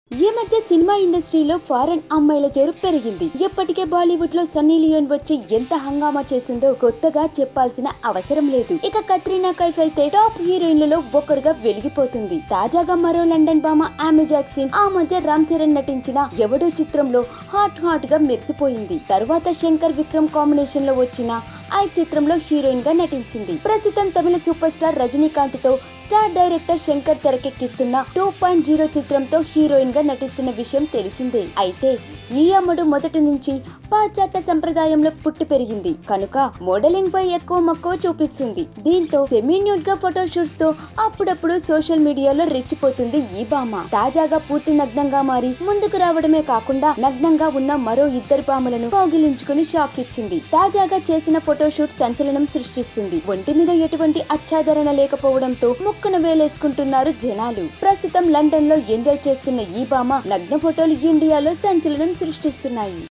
ఈ మధ్య సినిమా ఇండస్ట్రీలో ఫారెన్ అమ్మాయిల జోరు పెరిగింది ఇప్పటికే బాలీవుడ్ లో సన్నీ లియోన్ వచ్చి ఎంత హంగామా చేసిందో కొత్తగా చెప్పాల్సిన అవసరం లేదు ఇక కత్రీనా కైఫ్ అయితే టాప్ హీరోయిన్లలో ఒకరుగా వెలిగిపోతుంది తాజాగా మరో లండన్ బామ ఆమె జాక్సిన్ ఆ మధ్య రామ్ చరణ్ నటించిన ఎవడో చిత్రంలో హాట్ హాట్ గా మెరిసిపోయింది తర్వాత శంకర్ విక్రమ్ కాంబినేషన్ లో వచ్చిన ఆ చిత్రంలో హీరోయిన్ గా నటించింది ప్రస్తుతం తమిళ సూపర్ స్టార్ రజనీకాంత్ తో స్టార్ డైరెక్టర్ శంకర్ తెరకెక్కిస్తున్న టూ పాయింట్ జీరో చిత్రంతో హీరోయిన్ గా నటిస్తున్న విషయం తెలిసిందే అయితే ఈ అమ్మడు మొదటి నుంచి పాశ్చాత్య సంప్రదాయంలో పుట్టి పెరిగింది కనుక మోడలింగ్ పై ఎక్కువ మక్కువ చూపిస్తుంది దీంతో సెమీ న్యూడ్ గా ఫోటో షూట్స్ తో అప్పుడప్పుడు సోషల్ మీడియాలో రెచ్చిపోతుంది ఈ బామ తాజాగా పూర్తి నగ్నంగా మారి ముందుకు రావడమే కాకుండా నగ్నంగా ఉన్న మరో ఇద్దరు బామలను కౌగిలించుకుని షాక్ ఇచ్చింది తాజాగా చేసిన ఫోటో షూట్ సంచలనం సృష్టిస్తుంది ఒంటి మీద ఎటువంటి అచ్చాదరణ లేకపోవడంతో ముక్కున వేలేసుకుంటున్నారు జనాలు ప్రస్తుతం లండన్ లో ఎంజాయ్ చేస్తున్న ఈ బామ నగ్న ఫోటోలు ఇండియాలో సంచలనం సృష్టిస్తున్నాయి